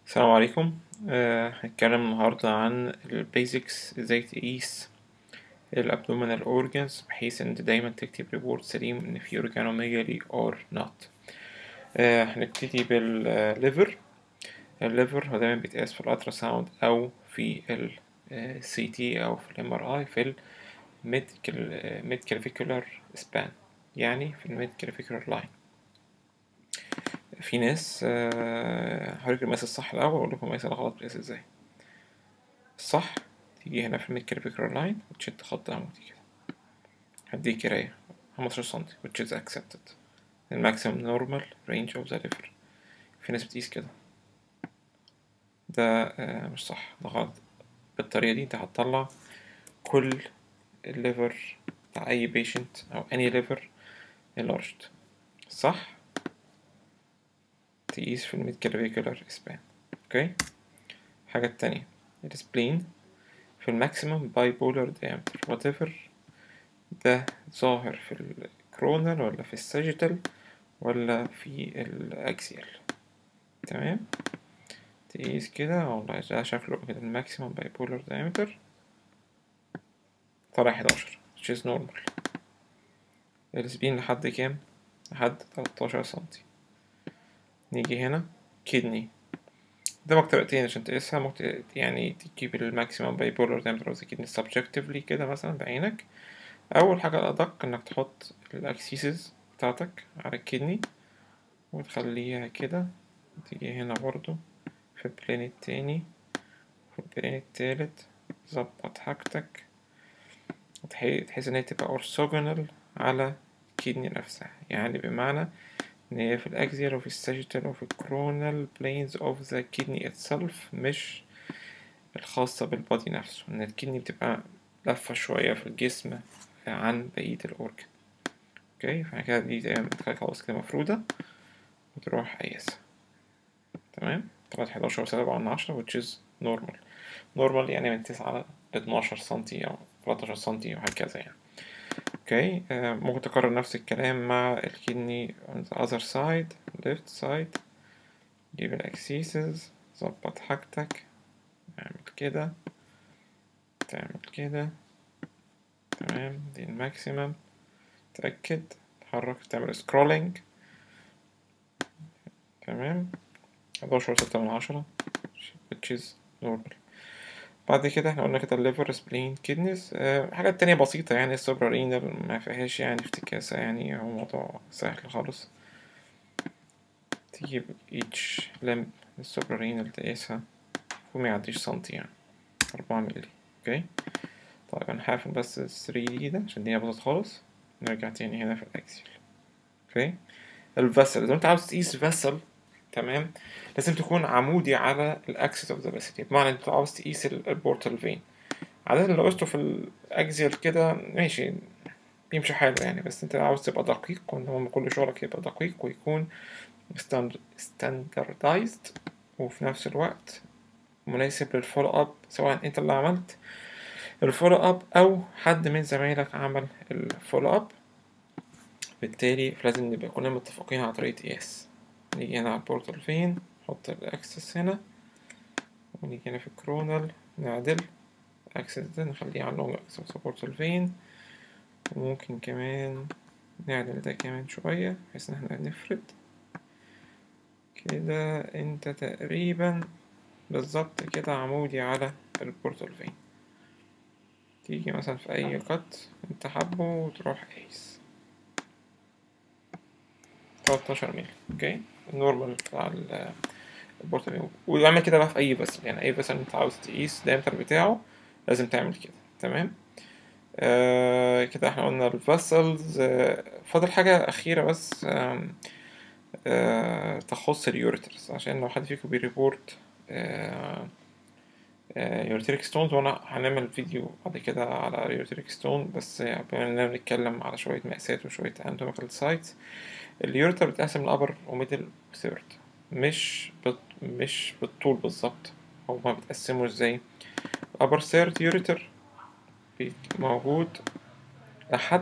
السلام عليكم آه، هنتكلم النهاردة عن البيزكس ازاي تقيس الابدومينال اورجانز بحيث ان انت دايما تكتب ريبورت سليم ان في اورجانوميجالي اور نوت هنبتدي بالليفر الليفر هو دايما بيتقاس في الالترا ساوند او في السي تي او في الام ار اي في الميد ميد كلافيكولار سبان يعني في الميد كلافيكولار لاين في ناس هوريك المقاس الصح الأول وأقول لكم المقاس الغلط بيتقاس ازاي الصح تيجي هنا في الميد كلافيكولار لاين وتشد خط عمودي كده هديك قراية خمستاشر سنتي which is accepted الماكسيمم نورمال رينج اوف ذا ليفر في ناس بتقيس كده ده آه مش صح ده غلط بالطريقة دي انت هتطلع كل الليفر بتاع أي بيشنت أو أني ليفر enlarged صح تقيس في الميد كلافيكولار سبان اوكي الحاجة التانية السبلين في الماكسيمم باي بولار diameter whatever ده ظاهر في الكرونال ولا في الساجيتال ولا في الأكسيال تمام تقيس كده والله ده شكله كده الماكسيمم باي بولار diameter طلع حداشر which is normal السبين لحد كام؟ لحد تلاتاشر سنتي نيجي هنا كدني قدامك طريقتين عشان تقيسها ممكن يعني تجيب الماكسيمم باي بولار diameter of the kidney subjectively كده مثلا بعينك أول حاجة الأدق إنك تحط الأكسيسز بتاعتك على الكدني وتخليها كده تيجي هنا برضو في البلين التاني في البلين التالت ظبط حاجتك تحس إن هي تبقى أورثوجونال على الكدني نفسها يعني بمعنى إن هي في الأكزيال وفي الساجيتال وفي الكرونال بلينز أوف ذا كدني اتسلف مش الخاصة بالبادي نفسه إن الكدني بتبقى لفة شوية في الجسم عن بقية الأورجن اوكي فاحنا كده دي زي ما بتخلي خلاص كده مفرودة وتروح قايسها تمام طلعت حداشر وسبعة من عشرة which is normal normal يعني من تسعة لاتناشر سنتي أو تلاتاشر سنتي وهكذا يعني اوكي آه ممكن تكرر نفس الكلام مع الكدني on the other side left side جيب الأكسيسز ظبط حاجتك اعمل كده تعمل كده تمام دي الماكسيمم تأكد تحرك تعمل سكرولينج تمام حداشر ستة من عشرة which is normal بعد كده احنا قلنا كده الليفر سبلين كيدنيز أه حاجات تانية بسيطة يعني السوبرا رينال ما فيهاش يعني افتكاسة يعني هو موضوع سهل خالص تجيب each limb السوبرا رينال تقيسها وما يعديش سنتي يعني أربعة مللي اوكي طيب انا هقفل بس ال 3 دي ده عشان الدنيا باظت خالص نرجع تاني هنا في الاكسل اوكي الفاسل لو انت عاوز تقيس فاسل تمام لازم تكون عمودي على الاكسس اوف ذا فاسل بمعنى انت عاوز تقيس البورتال فين عادة لو قسته في الاكزيال كده ماشي بيمشي حاله يعني بس انت عاوز تبقى دقيق وان هو كل شغلك يبقى دقيق ويكون ستاندردايزد وفي نفس الوقت مناسب للفولو اب سواء انت اللي عملت الفولو اب او حد من زمايلك عمل الفولو اب بالتالي لازم نبقى كلنا متفقين على طريقة قياس نيجي هنا على البورتال فين نحط الاكسس هنا ونيجي هنا في الكرونال نعدل الاكسس ده نخليه على اللونج اكسس بورتال فين وممكن كمان نعدل ده كمان شوية بحيث ان احنا نفرد كده انت تقريبا بالظبط كده عمودي على البورتال فين تيجي مثلا في أي قط أنت حابه وتروح قايس تلاتاشر مللي أوكي النورمال بتاع البورتال ويعمل كده بقى في أي فيسل يعني أي فيسل أنت عاوز تقيس الدايمتر بتاعه لازم تعمل كده تمام آه كده احنا قلنا الفيسلز آه فاضل حاجة أخيرة بس آه آه تخص اليوريترز عشان لو حد فيكم بيريبورت آه يورتريك ستونز وانا هنعمل فيديو بعد كده على يورتريك ستون بس بما اننا بنتكلم على شوية مقاسات وشوية اناتوميكال سايتس اليورتر بتقسم لأبر وميدل وثيرد مش بت... مش بالطول بالظبط هما بيتقسموا ازاي الأبر ثيرد يورتر موجود لحد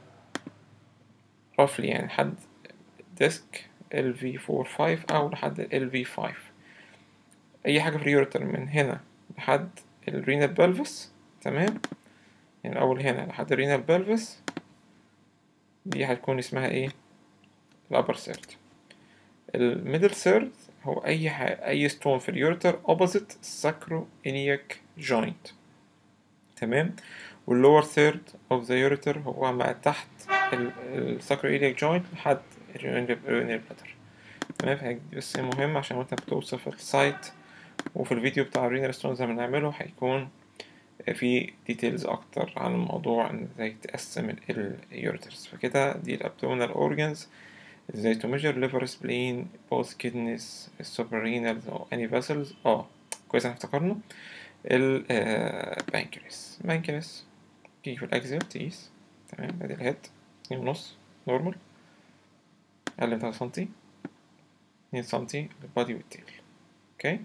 رفلي يعني لحد ديسك LV45 أو لحد LV5 اي حاجه في اليوريتر من هنا لحد الرينال بلفس تمام يعني اول هنا لحد الرينال بلفس دي هتكون اسمها ايه الابر سيرد الميدل سيرد هو اي ح... اي ستون في اليوريتر اوبوزيت ساكرو انياك جوينت تمام واللور ثيرد اوف ذا يوريتر هو ما تحت الساكرو انياك جوينت لحد الرينال بلاتر تمام فهي بس مهم عشان وانت بتوصف السايت وفي الفيديو بتاع الرينال ستونز اللي بنعمله هيكون في ديتيلز اكتر عن الموضوع ان ازاي تقسم اليوريترز فكده دي الابدومينال اورجانز ازاي تو ميجر ليفر سبلين بوث كيدنيز السوبرينال او اني فاسلز اه كويس احنا افتكرنا البانكرياس البانكرياس تيجي في الاكزيال تقيس تمام ادي الهيد اتنين ونص نورمال اقل من تلاتة سنتي اتنين سنتي البادي والتيل اوكي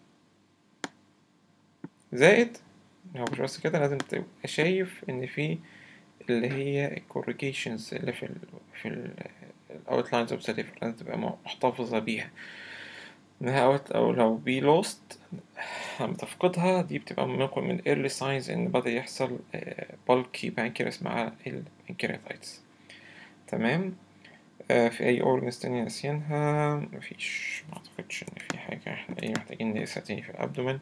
زائد هو مش بس كده لازم تبقى شايف ان في اللي هي الكوريجيشنز اللي في ال في ال الاوتلاينز اوف ذا ليفر لازم تبقى محتفظة بيها انها اوت او لو بي لوست لما تفقدها دي بتبقى ممكن من early signs ان بدأ يحصل bulky pancreas مع البنكرياتايتس تمام آه في اي اورجنز تانية ناسيينها مفيش معتقدش ان في حاجة احنا ايه محتاجين نقيسها تاني في الابدومن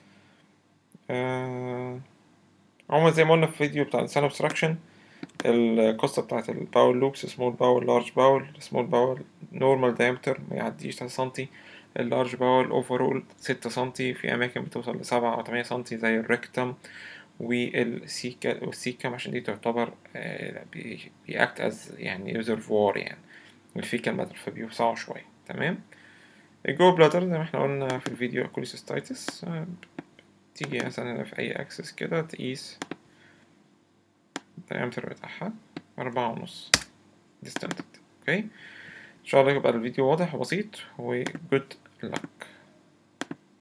آه عموما زي ما قلنا في الفيديو بتاع الانسان obstruction القصة بتاعت الباول لوبس سمول باول لارج باول سمول باول نورمال diameter ما يعديش تلاتة سنتي اللارج باول اوفرول ستة سنتي في أماكن بتوصل لسبعة أو تمانية سنتي زي الريكتم والسيكا والسيكم عشان دي تعتبر بيأكت از يعني ريزرفوار يعني الفيكال ماتر فبيوسعوا شوية تمام الجو بلادر زي ما احنا قلنا في الفيديو كوليسيستايتس تيجي مثلا في أي أكسس كده تقيس الدايمتر بتاعها أربعة ونص distended اوكي ان شاء الله يبقى الفيديو واضح وبسيط و good luck